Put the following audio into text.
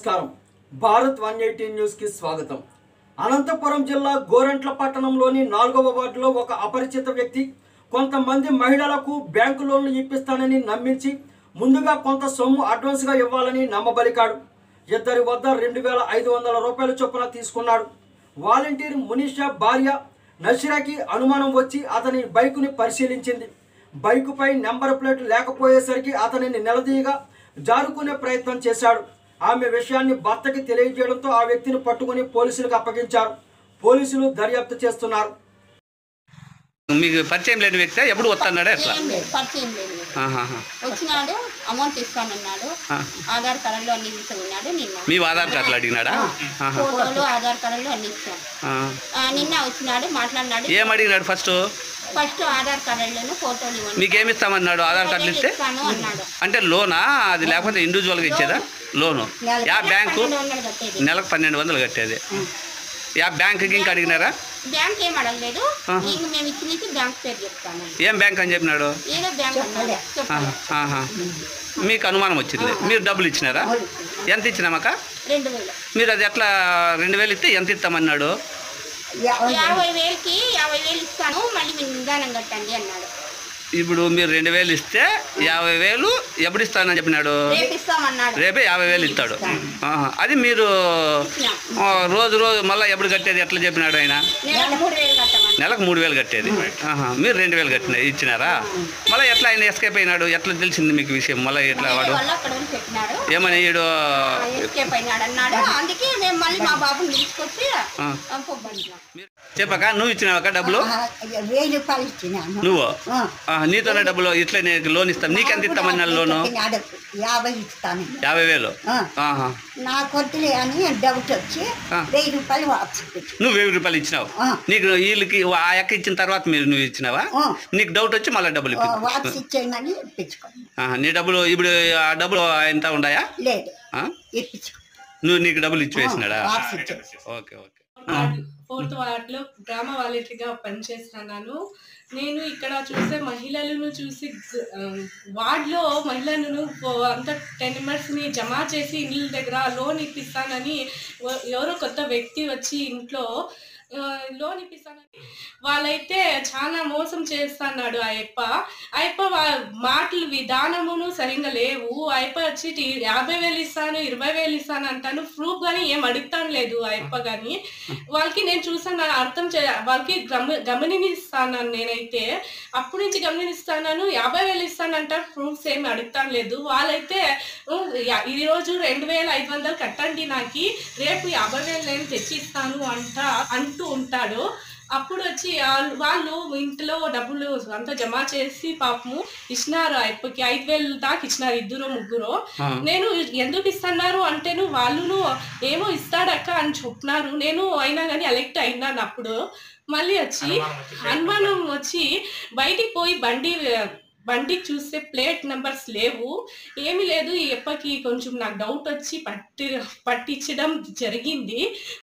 నమస్కారం Bharat one eighty న్యూస్కి స్వాగతం అనంతపురం జిల్లా గోరంట్ల పట్టణంలోని నాలుగవ వార్డులో ఒక అపరిచిత వ్యక్తి కొంతమంది మహిళలకు బ్యాంకు లోన్లు ఇప్పిస్తానని నమ్మించి ముందుగా కొంత సొమ్ము అడ్వాన్స్గా ఇవ్వాలని నమ్మబలికాడు ఇద్దరి వద్ద రెండు వేల ఐదు వందల రూపాయల చొప్పున తీసుకున్నాడు వాలంటీర్ మునీషా భార్య నషిరాకి అనుమానం వచ్చి అతని బైకుని పరిశీలించింది బైకుపై నెంబర్ ప్లేట్ లేకపోయేసరికి అతనిని నిలదీయగా జారుకునే ప్రయత్నం చేశాడు ఆమె విషయాన్ని భర్తకి తెలియజేయడంతో ఆ వ్యక్తిని పట్టుకుని పోలీసులకు అప్పగించారు పోలీసులు దర్యాప్తు చేస్తున్నారు మీకు పరిచయం లేని వ్యక్తి ఎప్పుడు వస్తున్నాడా ఎట్లా ఏం లేదు పరిచయం లేదు ఆహాహా. వచ్చినాడు అమౌంట్ ఇస్తానన్నాడు ఆ. ఆధార్ కార్డులో అన్ని తీసుకున్నాడు నిన్న మీ ఆధార్ కార్డులు అడిగినాడా ఆహా. ఫోటోలు ఆధార్ కార్డులో అన్ని ఇస్తాం ఆ. ఆ, నిన్న వచ్చినాడు మాట్లాడినాడు ఏం అడిగినాడు ఫస్ట్ ఫస్ట్ ఆధార్ కార్డులను ఫోటోలు ఇవ్వండి మీకు ఏమి ఇస్తామన్నాడు ఆధార్ కార్డులు ఇస్తే ఇస్తాను అన్నాడు అంటే లోనా అది లేకపోతే ఇండివిజువల్గా ఇచ్చేదా లోను యా బ్యాంకు పన్నెండు వందలు కట్టేది నెలకు పన్నెండు వందలు కట్టేది యా బ్యాంకుకి ఇంకా అడిగినారా బ్యాంక్ ఏం అడగలేదు ఆహా. ఇంక మేము ఇచ్చిన బ్యాంక్ పేరు చెప్తాను ఏం బ్యాంక్ అని చెప్పినాడు ఏదో బ్యాంక్ అన్నాడు చెప్పాలి ఆహా, ఆహా. మీకు అనుమానం వచ్చింది మీరు డబ్బులు ఇచ్చినారా ఎంత ఇచ్చినామక్క రెండు వేలు మీరు అది ఎట్లా రెండు వేలు ఇస్తే ఎంత ఇస్తామన్నాడు యాభై వేలకి యాభై వేలు ఇస్తాను మళ్ళీ మీరు నిదానం కట్టండి అన్నాడు ఇప్పుడు మీరు రెండు వేలు ఇస్తే యాభై వేలు ఎప్పుడు ఇస్తానని చెప్పినాడు రేపు ఇస్తామన్నాడు రేపే యాభై వేలు ఇస్తాడు ఆహా. అది మీరు ఇచ్చినాం. ఆ, రోజు రోజు మళ్ళీ ఎప్పుడు కట్టేది ఎట్లా చెప్పినాడు ఆయన నెలకు మూడు వేలు కట్టమని నెలకు మూడు వేలు కట్టేది ఆహా. మీరు రెండు వేలు కట్టిన ఇచ్చినారా మళ్ళీ ఎట్లా ఆయన ఎస్కేప్ అయినాడు ఎట్లా తెలిసింది మీకు విషయం మళ్ళీ ఎట్లా వాడు వాళ్ళు అక్కడ ఉండి చెప్పినాడు ఏమని ఈడు ఎస్కేప్ అయినాడు అన్నాడు అందుకే మేము మళ్ళీ మా బాబుని తీసుకొచ్చి ఆ. పంపించాం మీరు- చెప్పక నువ్వు ఇచ్చినావక్క డబ్బులు వెయ్యి రూపాయలు ఇచ్చినాను నువ్వు ఆ. ఆ, నీతోనే డబ్బులు ఇట్లా నేను లోన్ ఇస్తాను నీకెంత ఇస్తామన్నాడు లోను చెప్పినాడు, యాభై ఇస్తాను యాభై వేలు ఆ. ఆహా. నా కొద్దులే అని డౌట్ వచ్చి ఆ. వెయ్యి రూపాయలు వాపసు పెట్టి నువ్వు వెయ్యి రూపాయలు ఇచ్చినావు ఆ. నీకు వీళ్ళకి ఆ అక్క ఇచ్చిన తర్వాత మీరు నువ్వు ఇచ్చినావా ఆ. నీకు డౌట్ వచ్చి మళ్ళీ డబ్బులు ఇప్పి వాపసు ఇచ్చేయమని ఇప్పించుకోండి ఆహా, నీ డబ్బులు ఇప్పుడు ఆ డబ్బులు ఎంత ఉన్నాయా లేదు ఆ? ఇప్పించుకో నువ్వు నీకు డబ్బులు ఇచ్చివేసినాడా వాపసు ఇచ్చే ఓకే ఓకే వార్డ్ ఫోర్త్ వార్డ్లో గ్రామ వాలంటరీగా పనిచేస్తున్నాను నేను ఇక్కడ చూసే మహిళలను చూసి ఆ, వార్డ్లో మహిళలను ఓ- అంత టెన్ మెంబర్స్ని జమ చేసి ఇళ్ళ దగ్గర లోన్ ఇప్పిస్తానని ఎవ- ఎవరో కొత్త వ్యక్తి వచ్చి ఇంట్లో ఆ, లోన్ ఇప్పిస్తానని వాళ్ళైతే చాలా మోసం చేస్తున్నాడు ఆ అప్ప ఆ అప్ప వా- మాటలు విధానమును సరిగ్గా లేవు ఆ అప్ప వచ్చి టీ- యాభై వేలు ఇస్తాను ఇరవై వేలు ఇస్తాను అంటాను ప్రూఫ్ కానీ ఏం అడుగుతాను లేదు ఆ అప్ప కానీ వాళ్ళకి నేను చూసాను అర్థం చే వాళ్ళకి గమ గమనిస్తాను నేనైతే అప్పటి నుంచి గమనిస్తాను యాభై వేలు ఇస్తానంట ప్రూఫ్స్ ఏమి అడుగుతాను లేదు వాళ్ళైతే "ఉమ్, యా- ఈ రోజు రెండు వేల ఐదు వందలు కట్టండి నాకు రేపు యాభై వేలు నేను తెచ్చి ఇస్తాను అంట అంటూ ఉంటాడు అప్పుడు వచ్చి వాళ్ళు- వాళ్ళు ఇంట్లో డబ్బులు అంతా జమ చేసి పాపము ఇచ్చినారు అప్పకి ఐదు వేలు దాకా ఇచ్చినారు ఇద్దరు ముగ్గురు ఆ. నేను ఎందుకు ఇస్తున్నారు అంటేను వాళ్ళును ఏమో ఇస్తాడక్క అని చెప్పినారు నేను అయినా కానీ ఎలెక్ట్ అయినాను అప్పుడు మళ్ళీ వచ్చి అనుమానం వచ్చి బయటికి పోయి బండి బండి చూస్తే ప్లేట్ నెంబర్స్ లేవు ఏమీ లేదు ఈ ఎప్పకి కొంచెం నాకు డౌట్ వచ్చి పట్టి పట్టించడం జరిగింది